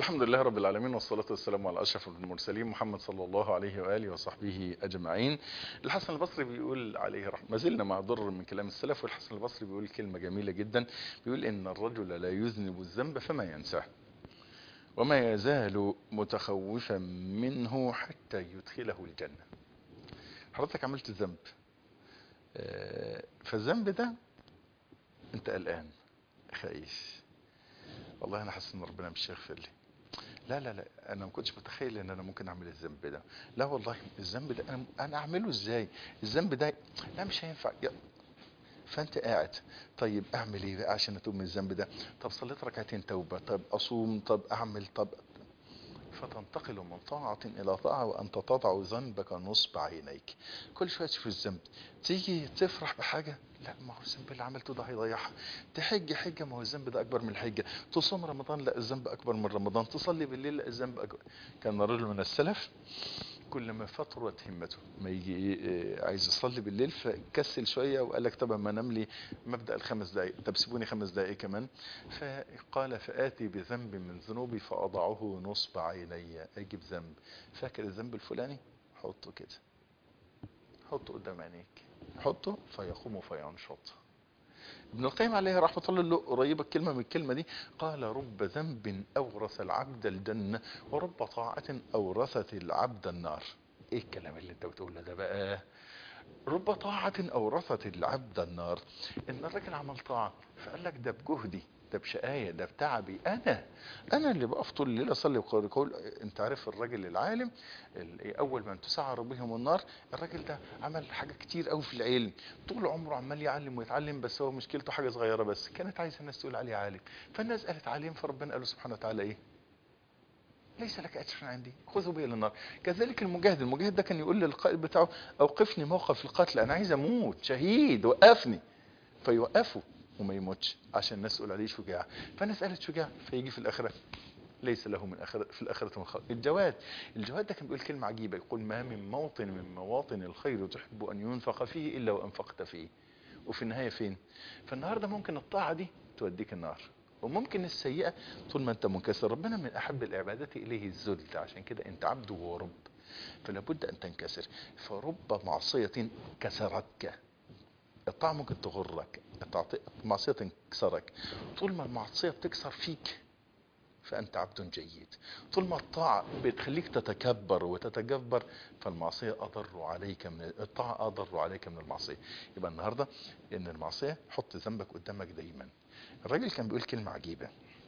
الحمد لله رب العالمين والصلاة والسلام على أشرف المرسلين محمد صلى الله عليه وآله وصحبه أجمعين الحسن البصري بيقول عليه رحمة ما زلنا مع ضر من كلام السلف والحسن البصري بيقول كلمة جميلة جدا بيقول إن الرجل لا يذنب الذنب فما ينساه وما يزال متخوفا منه حتى يدخله الجنة حضرتك عملت الذنب آه، فالذنب ده انت قلقان خايف والله انا حاسس ان ربنا مش هيغفر لي لا لا لا انا ما كنتش متخيل ان انا ممكن اعمل الذنب ده لا والله الذنب ده انا انا اعمله ازاي الذنب ده لا مش هينفع يا- فانت قاعد طيب اعمل ايه بقى عشان اتوب من الذنب ده طب صليت ركعتين توبه طب اصوم طب اعمل طب فتنتقل من طاعة إلى طاعة وأنت تضع ذنبك نصب عينيك كل شوية تشوف الذنب تيجي تفرح بحاجة لا ما هو الذنب اللي عملته ده هيضيعها تحج حجة ما هو الذنب ده أكبر من الحجة تصوم رمضان لا الذنب أكبر من رمضان تصلي بالليل لا الذنب أكبر كان رجل من السلف كل ما فترت همته ما يجي إيه، عايز يصلي بالليل فكسل شوية وقال لك طب ما انام لي مبدأ الخمس دقائق طب سيبوني خمس دقائق كمان فقال فآتي بذنب من ذنوبي فأضعه نصب عيني أجيب ذنب فاكر الذنب الفلاني حطه كده حطه قدام عينيك حطه فيقوم فينشط ابن القيم عليه رحمة الله له قريبة كلمة من الكلمة دي قال رب ذنب أورث العبد الجنة ورب طاعة أورثت العبد النار ايه الكلام اللي انت بتقوله ده بقى رب طاعة أورثت العبد النار إن الراجل عمل طاعة فقال لك ده بجهدي ده بشقاية ده بتعبي أنا أنا اللي بقف طول الليل أصلي وقول يقول أنت عارف الراجل العالم ال- أول من تسعر بهم النار الراجل ده عمل حاجة كتير قوي في العلم طول عمره عمال يعلم ويتعلم بس هو مشكلته حاجة صغيرة بس كانت عايزة الناس تقول عليه عالم فالناس قالت عالم فربنا قال له سبحانه وتعالى إيه ليس لك اجر عندي خذوا بي الى النار كذلك المجاهد المجاهد ده كان يقول للقائد بتاعه اوقفني موقف القتل انا عايز اموت شهيد وقفني فيوقفه وما يموتش عشان الناس تقول عليه شجاع فالناس قالت شجاع فيجي في الاخره ليس له من آخر في الآخرة من خير الجواد الجواد ده كان بيقول كلمة عجيبة يقول ما من موطن من مواطن الخير تحب أن ينفق فيه إلا وأنفقت فيه وفي النهاية فين فالنهاردة ممكن الطاعة دي توديك النار وممكن السيئة طول ما انت منكسر ربنا من أحب العبادات إليه الذل عشان كده انت عبد ورب فلا بد أن تنكسر فرب معصية كسرتك الطاعة ممكن تغرك التعطي- المعصية تكسرك طول ما المعصية بتكسر فيك فأنت عبد جيد طول ما الطاعة بتخليك تتكبر وتتجبر فالمعصية أضر عليك من الطاعة أضر عليك من المعصية يبقى النهاردة إن المعصية حط ذنبك قدامك دايما الراجل كان بيقول كلمة عجيبة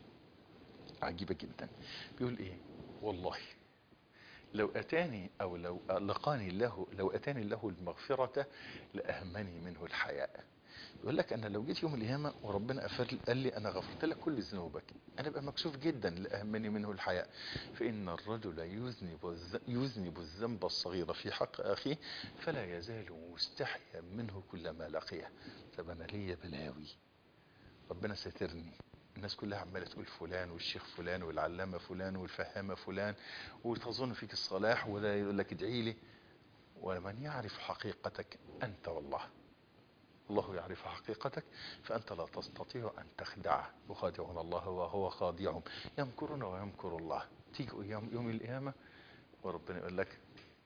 عجيبة جدا بيقول إيه والله لو أتاني أو لو لقاني الله لو أتاني الله المغفرة لأهمني منه الحياء يقول لك أنا لو جيت يوم القيامة وربنا أفر قال لي أنا غفرت لك كل ذنوبك أنا بقى مكسوف جدا لأهمني منه الحياء فإن الرجل يذنب الز- يذنب الذنب الصغير في حق أخيه فلا يزال مستحيا منه كلما لقيه طب أنا ليا بلاوي ربنا سترني الناس كلها عماله تقول فلان والشيخ فلان والعلامه فلان والفهامه فلان وتظن فيك الصلاح وده يقول لك ادعي لي ومن يعرف حقيقتك انت والله الله يعرف حقيقتك فأنت لا تستطيع أن تخدعه يخادعون الله وهو خادعهم يمكرون ويمكر الله تيجي يوم, يوم القيامة وربنا يقول لك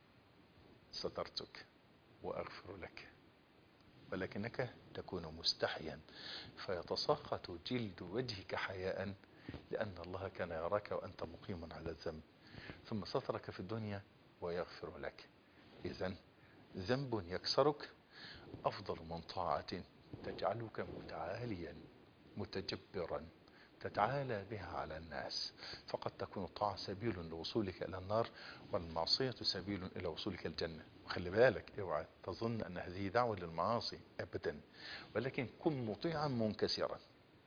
سترتك وأغفر لك ولكنك تكون مستحيا فيتساقط جلد وجهك حياء لأن الله كان يراك وأنت مقيم على الذنب ثم سترك في الدنيا ويغفر لك إذا ذنب يكسرك أفضل من طاعة تجعلك متعاليا متجبرا تتعالى بها على الناس فقد تكون الطاعة سبيل لوصولك إلى النار والمعصية سبيل إلى وصولك الجنة وخلي بالك اوعى تظن أن هذه دعوة للمعاصي أبدا ولكن كن مطيعا منكسرا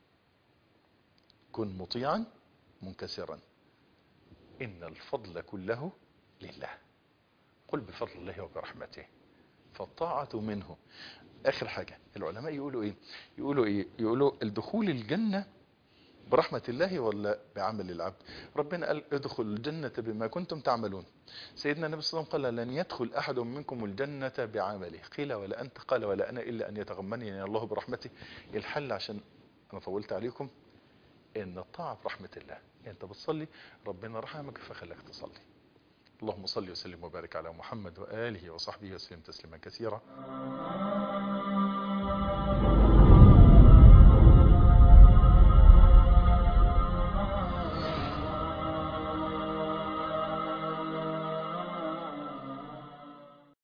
كن مطيعا منكسرا إن الفضل كله لله قل بفضل الله وبرحمته فالطاعة منه آخر حاجة العلماء يقولوا إيه يقولوا إيه يقولوا الدخول الجنة برحمة الله ولا بعمل العبد ربنا قال ادخل الجنة بما كنتم تعملون سيدنا النبي صلى الله عليه وسلم قال لن يدخل أحد منكم الجنة بعمله قيل ولا أنت قال ولا أنا إلا أن يتغمني الله برحمته الحل عشان أنا طولت عليكم ان الطاعة برحمة الله انت بتصلي ربنا رحمك فخلك تصلي اللهم صل وسلم وبارك على محمد وآله وصحبه وسلم تسليما كثيرا